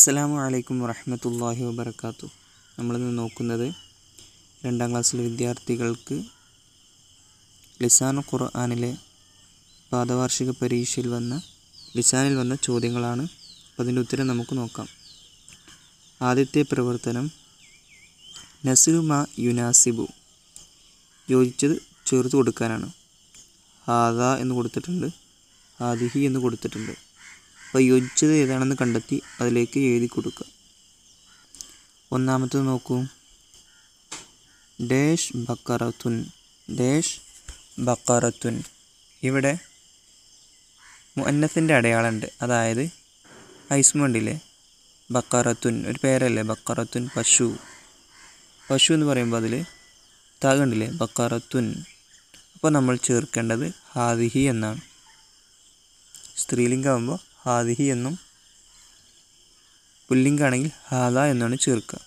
അസ്സലാമു അലൈക്കും വറഹ്മത്തുള്ളാഹി വബർക്കാത്തു നമ്മളിന്ന് നോക്കുന്നത് രണ്ടാം ക്ലാസ്സിലെ വിദ്യാർത്ഥികൾക്ക് ലിസാനു ഖുർആനിലെ പാദവാർഷിക പരീക്ഷയിൽ വന്ന ലിസാനിൽ വന്ന ചോദ്യങ്ങളാണ് അപ്പോൾ അതിൻ്റെ ഉത്തരം നമുക്ക് നോക്കാം ആദ്യത്തെ പ്രവർത്തനം നസിറു മാ യുനാസിബു യോജിച്ചത് ചേർത്ത് കൊടുക്കാനാണ് ഹാദ എന്ന് കൊടുത്തിട്ടുണ്ട് ഹാദിഹി എന്ന് കൊടുത്തിട്ടുണ്ട് അപ്പോൾ യോജിച്ചത് ഏതാണെന്ന് കണ്ടെത്തി അതിലേക്ക് എഴുതി കൊടുക്കുക ഒന്നാമത്തത് നോക്കൂ ഡേഷ് ബക്കറത്തുൻ ഡേഷ് ബക്കറത്തുൻ ഇവിടെ മുന്നത്തിൻ്റെ അടയാളമുണ്ട് അതായത് ഐസ്മണ്ടില്ലേ ബക്കറത്തുൻ ഒരു പേരല്ലേ ബക്കറത്തുൻ പശു പശു എന്ന് പറയുമ്പോൾ അതിൽ താ കണ്ടില്ലേ ബക്കറത്തുൻ അപ്പോൾ നമ്മൾ ചേർക്കേണ്ടത് ഹാദിഹി എന്നാണ് സ്ത്രീലിംഗമാകുമ്പോൾ ഹാദിഹി എന്നും പുല്ലിംഗാണെങ്കിൽ ഹാദ എന്നാണ് ചേർക്കുക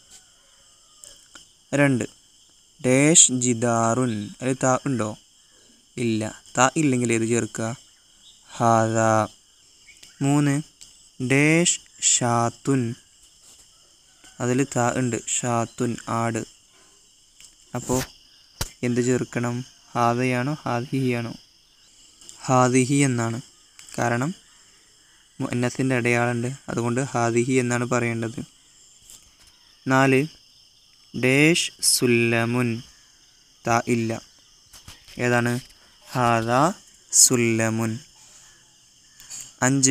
രണ്ട് ഡേഷ് ജിദാറുൻ അതിൽ താ ഉണ്ടോ ഇല്ല താ ഇല്ലെങ്കിൽ ഏത് ചേർക്കുക ഹാദ മൂന്ന് ഡേഷ് ഷാത്തുൻ അതിൽ താ ഉണ്ട് ഷാത്തുൻ ആട് അപ്പോൾ എന്ത് ചേർക്കണം ഹാദയാണോ ഹാദിഹിയാണോ ഹാദിഹി എന്നാണ് കാരണം മുന്നത്തിൻ്റെ അടയാളുണ്ട് അതുകൊണ്ട് ഹാദിഹി എന്നാണ് പറയേണ്ടത് നാല് ഡേഷ് സുല്ലമുൻ ത ഇല്ല ഏതാണ് ഹാദ സുല്ലമുൻ അഞ്ച്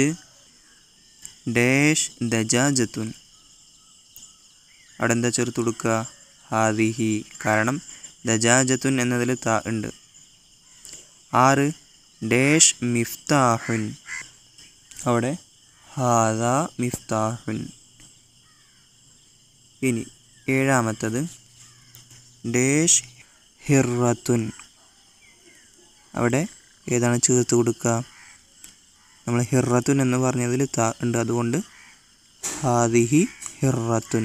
ഡേഷ് ദജാജത്തുൻ അവിടെ എന്താ ചേർത്ത് കൊടുക്കുക ഹാദിഹി കാരണം ദജാജത്തുൻ എന്നതിൽ ത ഉണ്ട് ആറ് ഡേഷ് മിഫ്താഹുൻ അവിടെ ഹാദ മിഫ്താഹുൻ ഇനി ഏഴാമത്തത് ഡേഷ് ഹിറത്തുൻ അവിടെ ഏതാണ് ചേർത്ത് കൊടുക്കുക നമ്മൾ ഹിറത്തുൻ എന്ന് പറഞ്ഞതിൽ ത ഉണ്ട് അതുകൊണ്ട് ഹാദിഹി ഹിറത്തുൻ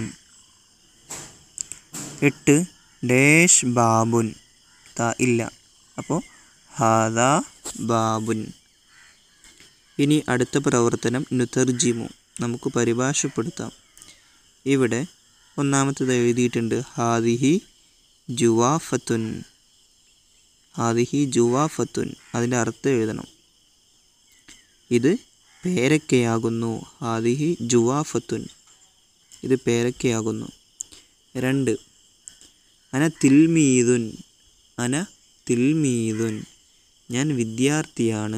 എട്ട് ഡേഷ് ബാബുൻ ത ഇല്ല അപ്പോൾ ഹാദ ബാബുൻ ഇനി അടുത്ത പ്രവർത്തനം നുതർജിമു നമുക്ക് പരിഭാഷപ്പെടുത്താം ഇവിടെ ഒന്നാമത്തത് എഴുതിയിട്ടുണ്ട് ഹാദിഹി ജുവാഫത്തുൻ ഹാദിഹി ജുവാഫത്തുൻ അതിൻ്റെ അർത്ഥം എഴുതണം ഇത് പേരക്കയാകുന്നു ഹാദിഹി ജുവാഫത്തുൻ ഇത് പേരക്കയാകുന്നു രണ്ട് അന തിൽമീതുൻ അന തിൽമീതുൻ ഞാൻ വിദ്യാർത്ഥിയാണ്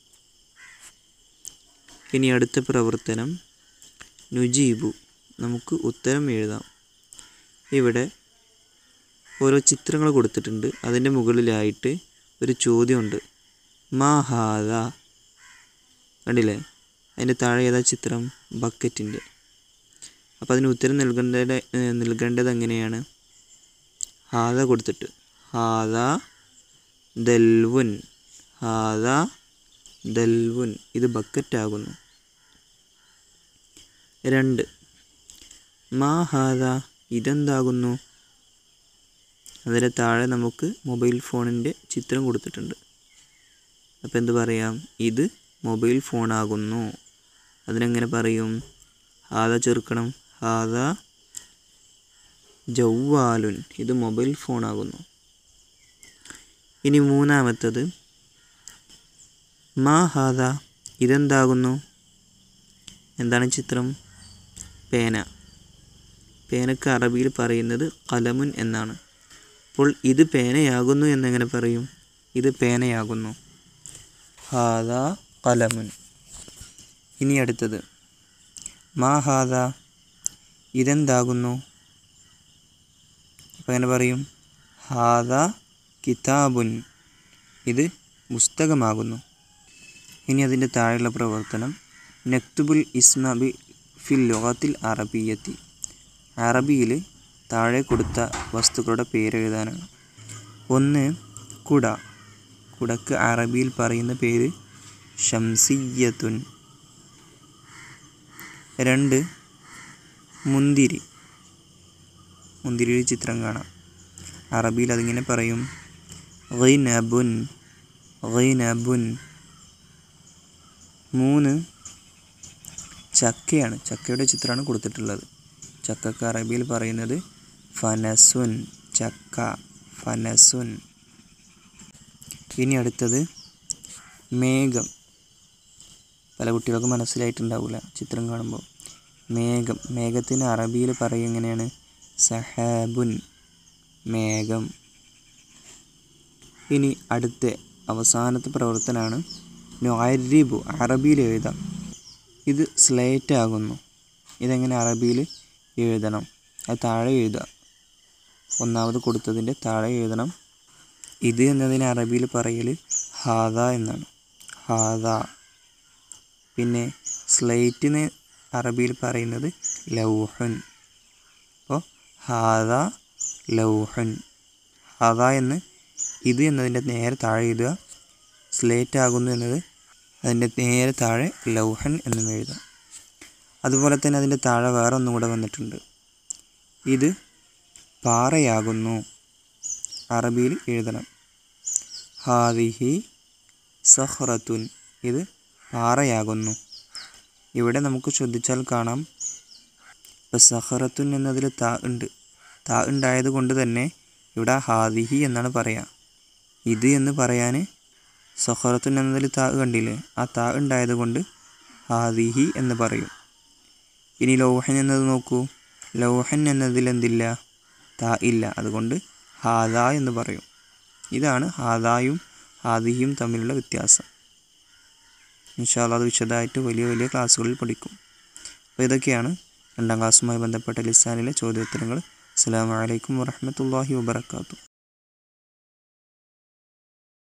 ഇനി അടുത്ത പ്രവർത്തനം നുജീബു നമുക്ക് ഉത്തരം എഴുതാം ഇവിടെ ഓരോ ചിത്രങ്ങൾ കൊടുത്തിട്ടുണ്ട് അതിൻ്റെ മുകളിലായിട്ട് ഒരു ചോദ്യമുണ്ട് മാഹാദ കണ്ടില്ലേ അതിൻ്റെ താഴെ ഏതാ ചിത്രം ബക്കറ്റിൻ്റെ അപ്പോൾ അതിന് ഉത്തരം നൽകേണ്ടത് നൽകേണ്ടത് എങ്ങനെയാണ് ഹാദ കൊടുത്തിട്ട് ഹാദ ദൽവുൻ ഹാദ ദൽവുൻ ഇത് ബക്കറ്റാകുന്നു രണ്ട് മാ ഹാദ ഇതെന്താകുന്നു അതിൻ്റെ താഴെ നമുക്ക് മൊബൈൽ ഫോണിൻ്റെ ചിത്രം കൊടുത്തിട്ടുണ്ട് അപ്പോൾ എന്ത് പറയാം ഇത് മൊബൈൽ ഫോണാകുന്നു അതിനെങ്ങനെ പറയും ഹാദ ചേർക്കണം ഹാദ ജൗവാലുൻ ഇത് മൊബൈൽ ഫോണാകുന്നു ഇനി മൂന്നാമത്തത് മാ ഹാദ ഇതെന്താകുന്നു എന്താണ് ചിത്രം പേന പേനക്ക് അറബിയിൽ പറയുന്നത് കലമുൻ എന്നാണ് അപ്പോൾ ഇത് പേനയാകുന്നു എന്നെങ്ങനെ പറയും ഇത് പേനയാകുന്നു ഹാദ കലമുൻ ഇനി അടുത്തത് മാ ഹാദ ഇതെന്താകുന്നു അപ്പോൾ എങ്ങനെ പറയും ഹാദ കിതാബുൻ ഇത് പുസ്തകമാകുന്നു ഇനി അതിൻ്റെ താഴെയുള്ള പ്രവർത്തനം നക്തുബുൽ ഇസ്മ ബി ഫിൽ ലോകത്തിൽ അറബിയത്തി അറബിയിൽ താഴെ കൊടുത്ത വസ്തുക്കളുടെ പേരെഴുതാനാണ് ഒന്ന് കുട കുടക്ക് അറബിയിൽ പറയുന്ന പേര് ഷംസിയത്തുൻ രണ്ട് മുന്തിരി മുന്തിരിയുടെ ചിത്രം കാണാം അറബിയിൽ അതിങ്ങനെ പറയും ഗൈനബുൻ ഗൈനബുൻ മൂന്ന് ചക്കയാണ് ചക്കയുടെ ചിത്രമാണ് കൊടുത്തിട്ടുള്ളത് ചക്കക്ക് അറബിയിൽ പറയുന്നത് ഫനസുൻ ചക്ക ഫനസുൻ ഇനി അടുത്തത് മേഘം പല കുട്ടികൾക്കും മനസ്സിലായിട്ടുണ്ടാവില്ല ചിത്രം കാണുമ്പോൾ മേഘം മേഘത്തിന് അറബിയിൽ പറയും എങ്ങനെയാണ് സഹാബുൻ മേഘം ഇനി അടുത്ത അവസാനത്തെ പ്രവർത്തനമാണ് നൊഅരിബു അറബിയിൽ എഴുതാം ഇത് സ്ലേറ്റ് ആകുന്നു ഇതെങ്ങനെ അറബിയിൽ എഴുതണം അത് താഴെ എഴുതുക ഒന്നാമത് കൊടുത്തതിൻ്റെ താഴെ എഴുതണം ഇത് എന്നതിന് അറബിയിൽ പറയൽ ഹാദ എന്നാണ് ഹാദ പിന്നെ സ്ലേറ്റിന് അറബിയിൽ പറയുന്നത് ലൗഹുൻ അപ്പോൾ ഹാദ ലൗഹുൻ ഹാദ എന്ന് ഇത് എന്നതിൻ്റെ നേരെ താഴെ എഴുതുക സ്ലേറ്റ് ആകുന്നു എന്നത് അതിൻ്റെ നേരെ താഴെ ലൗഹൻ എന്നും എഴുതാം അതുപോലെ തന്നെ അതിൻ്റെ താഴെ വേറെ ഒന്നും കൂടെ വന്നിട്ടുണ്ട് ഇത് പാറയാകുന്നു അറബിയിൽ എഴുതണം ഹാദിഹി സഹ്റത്തുൻ ഇത് പാറയാകുന്നു ഇവിടെ നമുക്ക് ശ്രദ്ധിച്ചാൽ കാണാം ഇപ്പം സഹറത്തുൻ എന്നതിൽ താ ഉണ്ട് താ ഉണ്ടായത് കൊണ്ട് തന്നെ ഇവിടെ ഹാദിഹി എന്നാണ് പറയുക ഇത് എന്ന് പറയാൻ സഹറത്തുൻ എന്നതിൽ താ കണ്ടില്ലേ ആ താ ഉണ്ടായത് കൊണ്ട് ഹാദിഹി എന്ന് പറയും ഇനി ലൗഹൻ എന്നത് നോക്കൂ ലൗഹൻ എന്നതിൽ എന്തില്ല താ ഇല്ല അതുകൊണ്ട് ഹാദ എന്ന് പറയും ഇതാണ് ഹാദായും ഹാദിയും തമ്മിലുള്ള വ്യത്യാസം ഇൻഷാല്ല അത് വിശദമായിട്ട് വലിയ വലിയ ക്ലാസ്സുകളിൽ പഠിക്കും അപ്പോൾ ഇതൊക്കെയാണ് രണ്ടാം ക്ലാസ്സുമായി ബന്ധപ്പെട്ട ലിസാനിലെ ചോദ്യോത്തരങ്ങൾ അസ്സാം വലൈക്കും വാഹമത്തല്ലാഹി വാബർക്കാത്തു